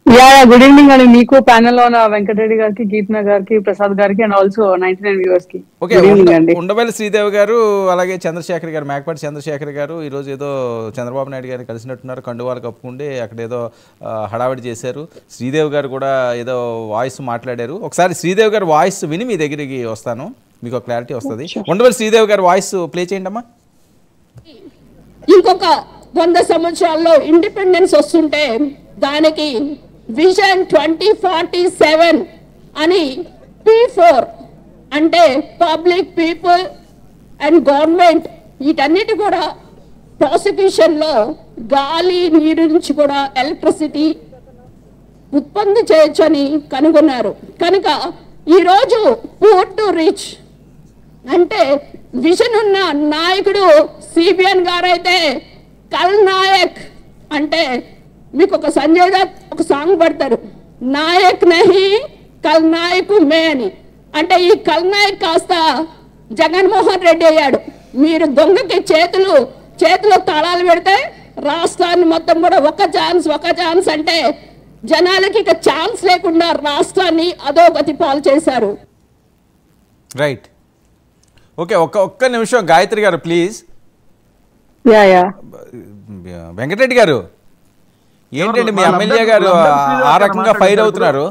Yeah good evening అండి మీకు panel లో ఉన్న వెంకటరెడ్డి గారికి కీర్తన గారికి ప్రసాద్ గారికి and also ninety nine viewers కి ఓకే గుడ్ ఈవినింగ్ అండి ఉండ- ఉండవల్లి శ్రీదేవి గారు అలాగే చంద్రశేఖర్ గారు మేకపాటి చంద్రశేఖర్ గారు ఈరోజు ఏదో చంద్రబాబు నాయుడు గారిని కలిసినట్టున్నారు కండువాలు కప్పుకుంటే అక్కడ ఏదో ఆ, హడావిడి చేశారు శ్రీదేవి గారు కూడా ఏదో వాయిస్ మాట్లాడారు ఒకసారి శ్రీదేవి గారి వాయిస్ విని మీ దగ్గరికి వస్తాను మీకు ఒక క్లారిటీ వస్తుంది ఉండవల్లి శ్రీదేవి గారి వాయిస్ ప్లే చేయండి అమ్మా ఇంకొక వంద సంవత్సరాల్లో ఇండిపెండెన్స్ వస్తుంటే దానికి విజన్ ట్వంటీ ఫార్టీ సెవెన్ అని పీ ఫోర్ అంటే పబ్లిక్ పీపుల్ అండ్ గవర్నమెంట్ వీటన్నిటి కూడా ప్రాసిక్యూషన్లో గాలి నీరు నుంచి కూడా ఎలక్ట్రిసిటీ ఉత్పత్తి చేయొచ్చని కనుగొన్నారు కనుక ఈరోజు పూర్ టు రిచ్ అంటే విజన్ ఉన్న నాయకుడు సిబిఎన్ గారైతే కల్ నాయక్ అంటే మీకు ఒక సంజయ్ దత్ ఒక సాంగ్ పడతారు నాయక్ నహి కల్ నాయకు మే అని అంటే ఈ కల్ నాయక్ కాస్త జగన్మోహన్ రెడ్డి అయ్యాడు మీరు దొంగకి చేతులు చేతిలో తాళాలు పెడితే రాష్ట్రాన్ని మొత్తం కూడా ఒక ఛాన్స్ ఒక ఛాన్స్ అంటే జనాలకి ఇక ఛాన్స్ లేకుండా రాష్ట్రాన్ని అధోగతి పాలు చేశారు రైట్ ఓకే ఒక్క ఒక్క నిమిషం గాయత్రి గారు ప్లీజ్ యా యా వెంకటరెడ్డి గారు ఏంటండి మీ మా ఎమ్మెల్యే లబ్ధ- గారు లబ్ధ ఆ- శ్రీదేవి ఆ గారు రకంగా ఫైర్ మాట్లాడారు అవుతున్నారు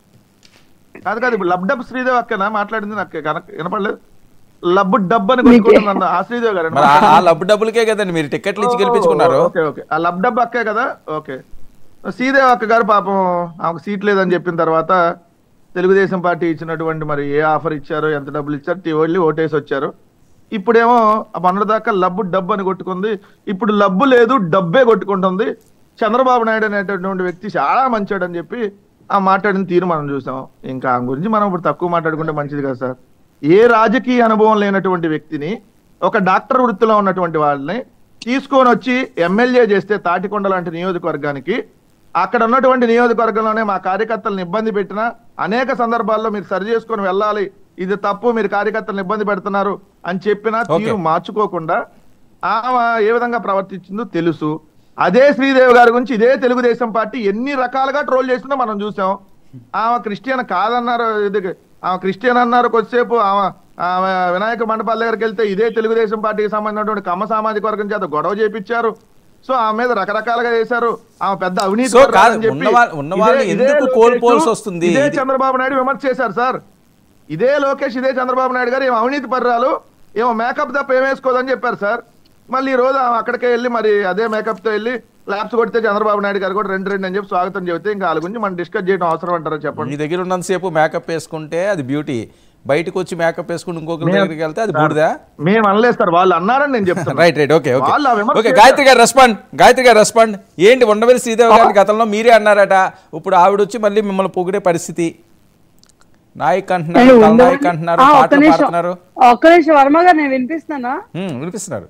కాదు కాదు ఇప్పుడు లబ్డబ్ శ్రీదేవి అక్కనా మాట్లాడింది నాకు కనక- వినపడలేదు లబ్బు డబ్ అని కొట్టుకుంటుంది ఆ శ్రీదేవి గారు మరి ఆ- ఆ లబ్బు డబ్బులకే కదండి మీరు టికెట్లు ఇచ్చి గెలిపించుకున్నారు ఓకే ఓకే ఆ లబ్ డబ్ అక్కే కదా ఓకే శ్రీదేవి అక్క గారు పాపం ఆమెకు సీట్ లేదని చెప్పిన తర్వాత తెలుగుదేశం పార్టీ ఇచ్చినటువంటి మరి ఏ ఆఫర్ ఇచ్చారో ఎంత డబ్బులు ఇచ్చారో టీ వెళ్ళి ఓటేసి వచ్చారు ఇప్పుడేమో ఆ మొన్నటిదాకా లబ్బు డబ్బు అని కొట్టుకుంది ఇప్పుడు లబ్బు లేదు డబ్బే కొట్టుకుంటుంది చంద్రబాబు నాయుడు అనేటటువంటి వ్యక్తి చాలా మంచోడు అని చెప్పి ఆ మాట్లాడిన తీరు మనం చూసాం ఇంకా ఆ గురించి మనం ఇప్పుడు తక్కువ మాట్లాడుకుంటే మంచిది కదా సార్ ఏ రాజకీయ అనుభవం లేనటువంటి వ్యక్తిని ఒక డాక్టర్ వృత్తిలో ఉన్నటువంటి వాళ్ళని తీసుకొని వచ్చి ఎమ్మెల్యే చేస్తే తాటికొండ లాంటి నియోజకవర్గానికి అక్కడ ఉన్నటువంటి నియోజకవర్గంలోనే మా కార్యకర్తలను ఇబ్బంది పెట్టినా అనేక సందర్భాల్లో మీరు సరి చేసుకొని వెళ్ళాలి ఇది తప్పు మీరు కార్యకర్తలను ఇబ్బంది పెడుతున్నారు అని చెప్పినా తీరు Okay. మార్చుకోకుండా ఆమె ఏ విధంగా ప్రవర్తించిందో తెలుసు అదే శ్రీదేవి గారి గురించి ఇదే తెలుగుదేశం పార్టీ ఎన్ని రకాలుగా ట్రోల్ చేసిందో మనం చూసాం ఆమె క్రిస్టియన్ కాదన్నారు ఇది ఆమె క్రిస్టియన్ అన్నారు కొద్దిసేపు ఆమె ఆమె వినాయక మండపాల దగ్గరికి వెళ్తే ఇదే తెలుగుదేశం పార్టీకి సంబంధించినటువంటి కమ్మ సామాజిక వర్గం చేత గొడవ చేపించారు సో ఆమె మీద రకరకాలుగా చేశారు ఆమె పెద్ద అవినీతి సో పరురాలు కాదు, అని చెప్పి ఉన్నవాళ్ళు- ఉన్నవాళ్ళు ఇదే- ఎందుకు ఇదే కోల్పోవాల్సి లోకేష్ వస్తుంది? ఇదే ఇది- చంద్రబాబు నాయుడు విమర్శ చేశారు సార్ ఇదే లోకేష్ ఇదే చంద్రబాబు నాయుడు గారు ఏమో అవినీతి పర్రాలు ఏమో మేకప్ తప్ప ఏం వేసుకోదని చెప్పారు సార్ మళ్ళీ ఈ రోజు ఆమె అక్కడికే వెళ్ళి మరి అదే మేకప్ తో వెళ్ళి ల్యాబ్స్ కొడితే చంద్రబాబు నాయుడు గారు కూడా రెండు రెండు అని చెప్పి స్వాగతం చెబితే ఇంకా వాళ్ళ గురించి మనం డిస్కస్ చేయడం అవసరం అంటారా చెప్పండి మీ దగ్గర ఉన్నంతసేపు మేకప్ వేసుకుంటే అది బ్యూటీ బయటకు వచ్చి మేకప్ వేసుకుని ఇంకొకరి మేము- దగ్గరికి వెళ్తే అది బూడిదా మేము అనలేదు సార్ వాళ్ళు అన్నారని నేను చెప్తాను రైట్ రైట్ ఓకే ఓకే వాళ్ళు ఆ విమర్శ ఓకే చేశారు. గాయత్రి గారు రెస్పాండ్ గాయత్రి గారు రెస్పాండ్ ఏంటి ఉండవల్లి శ్రీదేవి గారిని గతంలో మీరే అన్నారట ఇప్పుడు ఆవిడ వచ్చి మళ్ళీ మిమ్మల్ని పొగిడే పరిస్థితి నాయక్ అంటున్నారు నేను తల ఉండవల్లి- నాయక్ అంటున్నారు ఆ, ఒక్క పాటలు నిమిషం పాడుతున్నారు ఒక్క నిమిషం వర్మ గారు నేను వినిపిస్తున్నానా హ్మ్, వినిపిస్తున్నారు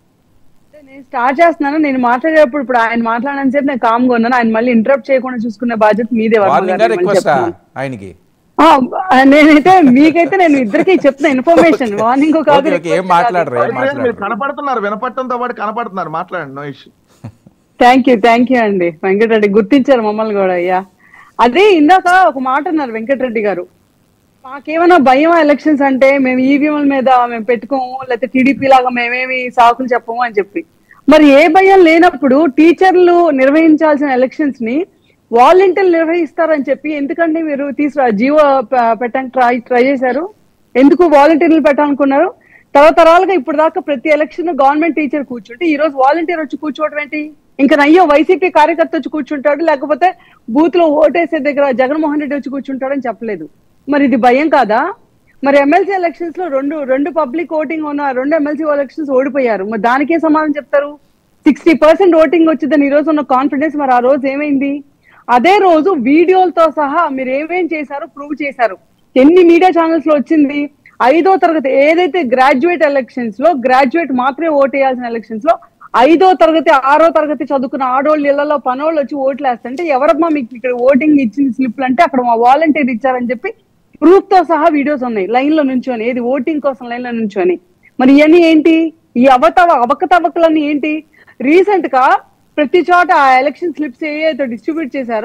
నేను స్టార్ట్ చేస్తున్నాను నేను మాట్లాడేటప్పుడు ఇప్పుడు ఆయన మాట్లాడని సేపు నేను కామ్ గా ఉన్నాను ఆయన మళ్ళీ ఇంటరప్ట్ చేయకుండా చూసుకునే బాధ్యత మీదే వర్మ వార్నింగ్ గారు, నేను మళ్ళీ రిక్వెస్టా చెప్తున్నాను. ఆయనకి ఆ, నేనైతే మీకైతే నేను ఇద్దరికి చెప్తున్నా ఇన్ఫర్మేషన్ వార్నింగ్ కాదు ఓకే, ఓకే, ఏం మాట్లాడరు, ఏం మాట్లాడరు. మీరు కనపడుతున్నారు వినపడటంతో పాటు కనపడుతున్నారు మాట్లాడండి no issue thank you thank you అండి వెంకటరెడ్డి గుర్తించారు మమ్మల్ని కూడా అయ్యా అదే ఇందాక ఒక మాట అన్నారు వెంకటరెడ్డి గారు మాకేమైనా భయం ఎలక్షన్స్ అంటే మేము ఈవీఎంల మీద మేము పెట్టుకోము లేకపోతే టీడీపీ లాగా మేమేమి సాకులు చెప్పము అని చెప్పి మరి ఏ భయం లేనప్పుడు టీచర్లు నిర్వహించాల్సిన ఎలక్షన్స్ ని వాలంటీర్లు నిర్వహిస్తారని చెప్పి ఎందుకండి మీరు తీసుకురా జీవో ప- పెట్టడానికి ట్రై ట్రై చేశారు ఎందుకు వాలంటీర్లు పెట్టాలనుకున్నారు తరతరాలుగా ఇప్పుడు దాకా ప్రతి ఎలక్షన్ గవర్నమెంట్ టీచర్ కూర్చుంటే ఈ రోజు వాలంటీర్ వచ్చి కూర్చోవడం ఏంటి ఇంకా నయ్యో వైసీపీ కార్యకర్త వచ్చి కూర్చుంటాడు లేకపోతే బూత్ లో ఓటేసే దగ్గర జగన్మోహన్ రెడ్డి వచ్చి కూర్చుంటాడని చెప్పలేదు మరి ఇది భయం కాదా మరి ఎమ్మెల్సీ ఎలక్షన్స్ లో రెండు రెండు పబ్లిక్ ఓటింగ్ ఉన్న రెండు ఎమ్మెల్సీ ఎలక్షన్స్ ఓడిపోయారు మరి దానికే సమాధానం చెప్తారు సిక్స్టీ పర్సెంట్ ఓటింగ్ వచ్చిందని ఈ రోజు ఉన్న కాన్ఫిడెన్స్ మరి ఆ రోజు ఏమైంది అదే రోజు వీడియోలతో సహా మీరు ఏమేం చేశారో ప్రూవ్ చేశారు ఎన్ని మీడియా ఛానల్స్ లో వచ్చింది ఐదో తరగతి ఏదైతే గ్రాడ్యుయేట్ ఎలక్షన్స్ లో గ్రాడ్యుయేట్ మాత్రమే ఓటు వేయాల్సిన ఎలక్షన్స్ లో ఐదో తరగతి ఆరో తరగతి చదువుకున్న ఆడోళ్ళు ఇళ్లలో పనోళ్ళు వచ్చి ఓట్లు వేస్తుంటే ఎవరమ్మా మీకు ఇక్కడ ఓటింగ్ ఇచ్చిన స్లిప్లు అంటే అక్కడ మా వాలంటీర్ ఇచ్చారని చెప్పి ప్రూఫ్ తో సహా వీడియోస్ ఉన్నాయి లైన్ లో నుంచొని ఏది ఓటింగ్ కోసం లైన్ లో నుంచొని మరి ఇవన్నీ ఏంటి ఈ అవతవ అవకతవకలన్నీ ఏంటి రీసెంట్ గా ప్రతి చోట ఆ ఎలక్షన్ స్లిప్స్ ఏవైతే డిస్ట్రిబ్యూట్ చేశారో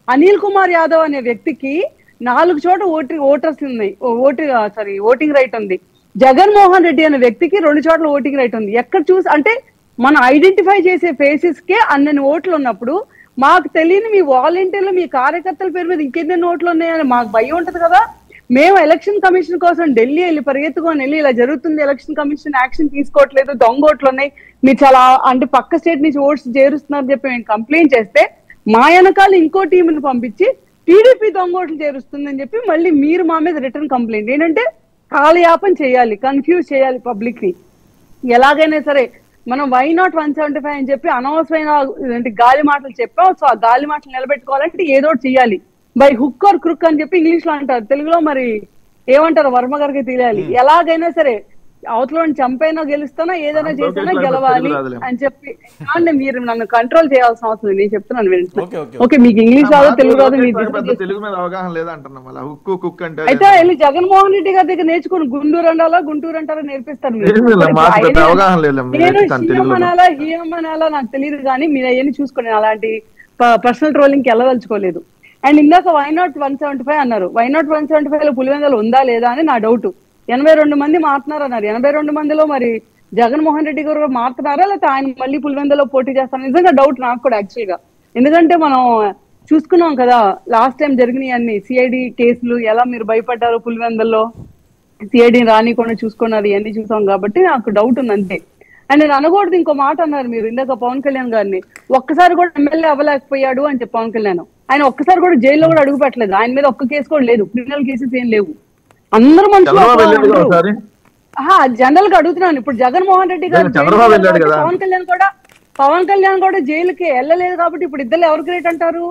అనిల్ కుమార్ యాదవ్ అనే వ్యక్తికి నాలుగు చోట్ల ఓటి ఓటర్స్ ఉన్నాయి ఓటు సారీ ఓటింగ్ రైట్ ఉంది జగన్మోహన్ రెడ్డి అనే వ్యక్తికి రెండు చోట్ల ఓటింగ్ రైట్ ఉంది ఎక్కడ చూసి అంటే మనం ఐడెంటిఫై చేసే ఫేసెస్ కే అన్నన్ని ఓట్లు ఉన్నప్పుడు మాకు తెలియని మీ వాలంటీర్లు మీ కార్యకర్తల పేరు మీద ఇంకెన్ని ఓట్లు ఉన్నాయని మాకు భయం ఉంటది కదా మేము ఎలక్షన్ కమిషన్ కోసం ఢిల్లీ వెళ్ళి పరిగెత్తుకొని వెళ్ళి ఇలా జరుగుతుంది ఎలక్షన్ కమిషన్ యాక్షన్ తీసుకోవట్లేదు దొంగ ఓట్లు ఉన్నాయి మీరు చాలా అంటే పక్క స్టేట్ నుంచి ఓట్స్ చేరుస్తున్నారని చెప్పి మేము కంప్లైంట్ చేస్తే మా వెనకాల ఇంకో టీంని పంపించి టీడీపీ దొంగ ఓట్లు చేరుస్తుందని చెప్పి మళ్ళీ మీరు మా మీద రిటర్న్ కంప్లైంట్ ఏంటంటే కాలయాపన చేయాలి కన్ఫ్యూజ్ చేయాలి పబ్లిక్ ని ఎలాగైనా సరే మనం why not one seventy five అని చెప్పి అనవసరమైన ఏంటి గాలి మాటలు చెప్పాం సో ఆ గాలి మాటలు నిలబెట్టుకోవాలంటే ఏదో ఒకటి చెయ్యాలి బై హుక్ ఆర్ క్రుక్ అని చెప్పి ఇంగ్లీష్ లో అంటారు తెలుగులో మరి ఏమంటారు వర్మ గారికి తెలియాలి ఎలాగైనా సరే అవతల చంపైనా గెలుస్తానా ఏదైనా ఆ, చేసినా లోకేష్ గెలవాలి తెలుగు రాదులే. అని చెప్పి అంటే మీరు నన్ను కంట్రోల్ చేయాల్సిన అవసరం లేదు. నేను చెప్తున్నాను ఓకే, వింటున్నా ఓకే. ఓకే మీకు ఇంగ్లీష్ రాదు మాకు తెలుగు రాదు లోకేష్ మీరు గారికి పెద్ద డిస్కస్ తెలుగు మీద అవగాహన లేదంటున్నాం మళ్ళీ హుక్కు కుక్ అంటే అయితే వెళ్ళి జగన్మోహన్ రెడ్డి గారి దగ్గర నేర్చుకుని గుంటూరు అండాలా గుంటూరు అంటారా నేర్పిస్తారు మీరు. ఏమీ లేదు, మాకు పెద్ద ఆయన- అవగాహన లేదు, మీరు నేను నేర్పిస్తాను సీఎం తెలుగులో. అనాలా హీఎం అనాలా నాకు తెలియదు కానీ మీరు అవన్నీ చూసుకోండి అలాంటి పర్సనల్ ట్రోలింగ్ కి వెళ్ళదలుచుకోలేదు అండ్ ఇందాక why not one seventy five అన్నారు why not one seventy five లో పులివెందలు ఉందా లేదా అని నా డౌట్ ఎనభై రెండు మంది మారుతున్నారు అన్నారు ఎనభై రెండు మందిలో మరి జగన్మోహన్ రెడ్డి గారు మారుతున్నారా లేకపోతే ఆయన మళ్ళీ పులివెందలో పోటీ చేస్తారు నిజంగా డౌట్ నాకు కూడా యాక్చువల్ గా ఎందుకంటే మనం చూసుకున్నాం కదా లాస్ట్ టైం జరిగినాయి అన్ని సిఐడి కేసులు ఎలా మీరు భయపడ్డారు పులివెందల్లో సిఐడిని రానికుండా చూసుకున్నారు ఇవన్నీ చూసాం కాబట్టి నాకు డౌట్ ఉంది అంతే అండ్ నేను అనకూడదు ఇంకో మాట అన్నారు మీరు ఇందాక పవన్ కళ్యాణ్ గారిని ఒక్కసారి కూడా ఎమ్మెల్యే అవ్వలేకపోయాడు అని చెప్పి పవన్ కళ్యాణ్ ఆయన ఒక్కసారి కూడా జైల్లో కూడా అడుగు పెట్టలేదు ఆయన మీద ఒక్క కేసు కూడా లేదు క్రిమినల్ కేసెస్ ఏం లేవు అందరూ చంద్రబాబు వెళ్ళాడు కదా మనుషులు ఒకసారి జనరల్ గా అడుగుతున్నాను ఇప్పుడు జగన్మోహన్ రెడ్డి గారు లేదు, చంద్రబాబు జైలుకి వెళ్ళాడు వెళ్ళాడు కదా. పవన్ కళ్యాణ్ కూడా పవన్ కళ్యాణ్ కూడా జైలుకి వెళ్ళలేదు కాబట్టి ఇప్పుడు ఇద్దరు ఎవరు గ్రేట్ అంటారు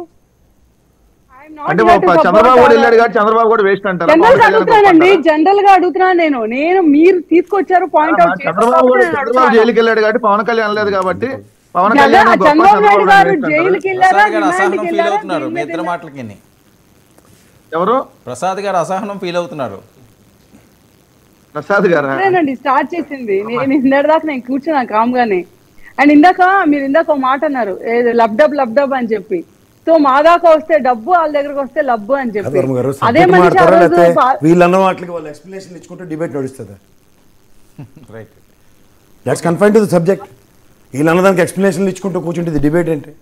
I'm not అంటే here to పాప support చంద్రబాబు కూడా our- వెళ్ళాడు కాబట్టి చంద్రబాబు కూడా వేస్ట్ అంటారు జనరల్ గా అడుగుతున్నానండి జనరల్ గా అడుగుతున్నాను నేను నేను మీరు తీసుకొచ్చారు పాయింట్ అవుట్ చంద్రబాబు కూడా చంద్రబాబు జైలుకి వెళ్ళాడు కాబట్టి పవన్ కళ్యాణ్ లేదు కాబట్టి పవన్ జగన్- కళ్యాణ్ గొప్ప చంద్రబాబు నాయుడు చంద్రబాబు గారు వేస్ట్ అంటారు. జైలుకి వెళ్ళారా ప్రసాద్ గారు రిమాండ్కి అసహనం ఫీల్ వెళ్ళారా? అవుతున్నారు మీ దీని ఇద్దరు మీద మాటలకి ఎవరు ప్రసాద్ గారు అసహనం ఫీల్ అవుతున్నారు ప్రసాద్ గారా అదేనండి స్టార్ట్ చేసింది నేను ఇందాక దాకా నేను కూర్చున్నా కామ్ గానే అండ్ ఇందాక మీరు ఇందాక ఒక మాట అన్నారు ఏది లబ్డబ్ లబ్డబ్ అని చెప్పి సో మా దాకా వస్తే డబ్బు వాళ్ళ దగ్గరకు వస్తే లబ్బు అని చెప్పి వర్మ గారు అదే సబ్జెక్ట్ మనిషి ఆ మాట్లాడతారా రోజు లేకపోతే పా- వీళ్ళన్న వాటికి వాళ్ళు ఎక్స్ప్లెనేషన్ ఇచ్చుకుంటే డిబేట్ నడుస్తుందా right that's confined to the subject వీళ్ళు అన్నదానికి ఎక్స్ప్లెనేషన్లు ఇచ్చుకుంటూ కూర్చుంటే ఇది డిబేట్ ఏంటి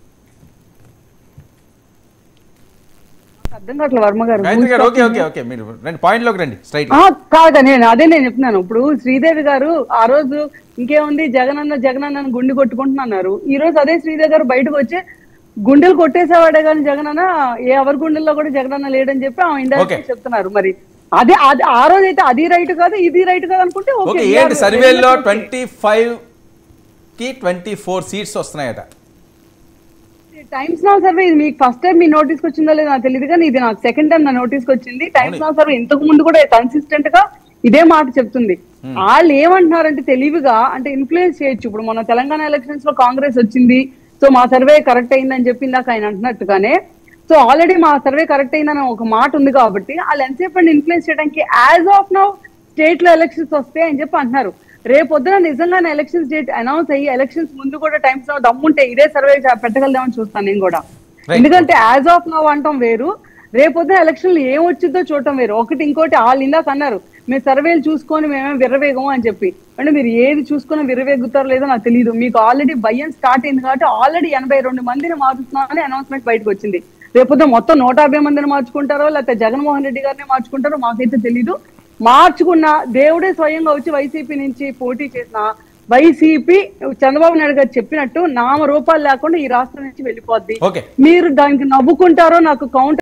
అర్థం కావట్లేదు వర్మ గారు గాయత్రి గారు ఓకే ఓకే ఓకే మీరు రండి పాయింట్లోకి రండి స్ట్రైట్ ఆ, కాదు నేను అదే నేను చెప్తున్నాను ఇప్పుడు శ్రీదేవి గారు ఆ రోజు ఇంకేముంది జగనన్న జగనన్న అని గుండె కొట్టుకుంటున్నారు ఈ రోజు అదే శ్రీదేవి గారు బయటకు వచ్చి గుండెలు కొట్టేసేవాడే కానీ జగనన్న ఏ ఎవరి గుండెల్లో కూడా జగనన్న లేడని చెప్పి ఆమె ఇండైరెక్ట్ Okay. చెప్తున్నారు మరి అదే అది ఆ రోజు అయితే అది రైట్ కాదు ఇది రైట్ కాదు అనుకుంటే ఓకే ఓకే ఏంటి సర్వేలో ట్వంటీ ఫైవ్ కి ట్వంటీ ఫోర్ సీట్స్ వస్తున్నాయట టైమ్స్ నౌ సర్వే ఇది మీకు ఫస్ట్ టైం మీ నోటీస్ వచ్చిందో లేదో నాకు తెలియదు కానీ ఇది నాకు సెకండ్ టైం నా నోటీస్ వచ్చింది టైమ్స్ నౌ సర్వే ఇంతకు ముందు కూడా కన్సిస్టెంట్ గా ఇదే మాట చెప్తుంది వాళ్ళు ఏమంటున్నారంటే తెలివిగా అంటే ఇన్ఫ్లుయెన్స్ చేయొచ్చు ఇప్పుడు మన తెలంగాణ ఎలక్షన్స్ లో కాంగ్రెస్ వచ్చింది సో మా సర్వే కరెక్ట్ అయిందని చెప్పి ఇందాక ఆయన అంటున్నట్టుగానే సో ఆల్రెడీ మా సర్వే కరెక్ట్ అయిందని ఒక మాట ఉంది కాబట్టి వాళ్ళు ఎంతసేపు ఇన్ఫ్లుయెన్స్ చేయడానికి యాజ్ ఆఫ్ నౌ స్టేట్ లో ఎలక్షన్స్ వస్తాయి అని చెప్పి అంటున్నారు రేపు పొద్దున నిజంగానే ఎలక్షన్స్ డేట్ అనౌన్స్ అయ్యి ఎలక్షన్స్ ముందు కూడా టైమ్స్ లో దమ్ముంటే ఇదే సర్వే పెట్టగలదామని చూస్తాను నేను కూడా Right. ఎందుకంటే యాజ్ ఆఫ్ నౌ అంటాం వేరు రేపొద్దున ఎలక్షన్లు ఏం వచ్చిందో చూడటం వేరు ఒకటి ఇంకోటి వాళ్ళు ఇందాక అన్నారు మేము సర్వేలు చూసుకొని మేమేం విర్రవేగము అని చెప్పి అంటే మీరు ఏది చూసుకొని విర్రవేగుతారో లేదో నాకు తెలియదు మీకు ఆల్రెడీ భయం స్టార్ట్ అయింది కాబట్టి ఆల్రెడీ ఎనభై రెండు మందిని మారుస్తున్నామని అనౌన్స్మెంట్ బయటకు వచ్చింది రేపొద్దున మొత్తం నూట యాభై మందిని మార్చుకుంటారో లేకపోతే జగన్మోహన్ రెడ్డి గారిని మార్చుకుంటారో మాకైతే తెలీదు మార్చుకున్న దేవుడే స్వయంగా వచ్చి వైసీపీ నుంచి పోటీ చేసిన వైసీపీ చంద్రబాబు నాయుడు గారు చెప్పినట్టు నామ రూపాలు లేకుండా ఈ రాష్ట్రం నుంచి వెళ్ళిపోద్ది ఓకే మీరు దానికి నవ్వుకుంటారో నాకు కౌంటర్